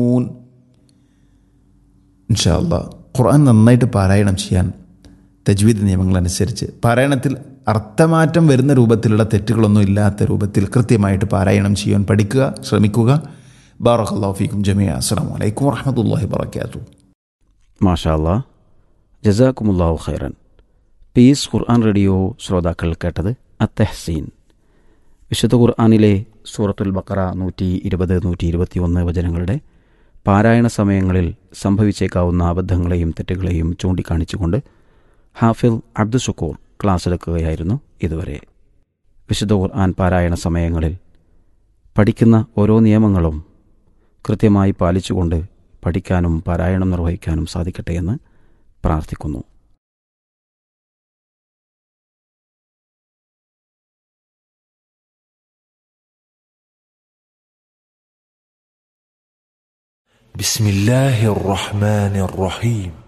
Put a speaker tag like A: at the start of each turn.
A: ഇൻഷാല്ല ഖുർആൻ നന്നായിട്ട് പാരായണം ചെയ്യാൻ തജ്വീദ് നിയമങ്ങളനുസരിച്ച് പാരായണത്തിൽ അർത്ഥമാറ്റം വരുന്ന രൂപത്തിലുള്ള തെറ്റുകളൊന്നും ഇല്ലാത്ത രൂപത്തിൽ കൃത്യമായിട്ട് പാരായണം ചെയ്യാൻ പഠിക്കുക ശ്രമിക്കുക ബാറഖല്ലാഹു ഫീക്കും ജമിയ അസ്സാം വലൈക്കും വറഹമത്തല്ലാഹി വർക്കാത്തു
B: മാഷാ അല്ലാ ജസാക്കുമുല്ലാഹു ഖൈറൻ പീസ് ഖുർആൻ റേഡിയോ ശ്രോതാക്കൾ കേട്ടത് അത്തഹ്സീൻ വിശുദ്ധ ഖുർആാനിലെ സൂറത്തുൽ ബക്കറ നൂറ്റി ഇരുപത് നൂറ്റി ഇരുപത്തി ഒന്ന് വചനങ്ങളുടെ പാരായണ സമയങ്ങളിൽ സംഭവിച്ചേക്കാവുന്ന അബദ്ധങ്ങളെയും തെറ്റുകളെയും ചൂണ്ടിക്കാണിച്ചുകൊണ്ട് ഹാഫിൽ അബ്ദുഷക്കൂർ ക്ലാസ് എടുക്കുകയായിരുന്നു ഇതുവരെ വിശുദ്ധ ഖുർആൻ പാരായണ സമയങ്ങളിൽ പഠിക്കുന്ന ഓരോ നിയമങ്ങളും കൃത്യമായി പാലിച്ചുകൊണ്ട് പഠിക്കാനും പാരായണം നിർവഹിക്കാനും സാധിക്കട്ടെ എന്ന് പ്രാർത്ഥിക്കുന്നു
C: بسم الله الرحمن الرحيم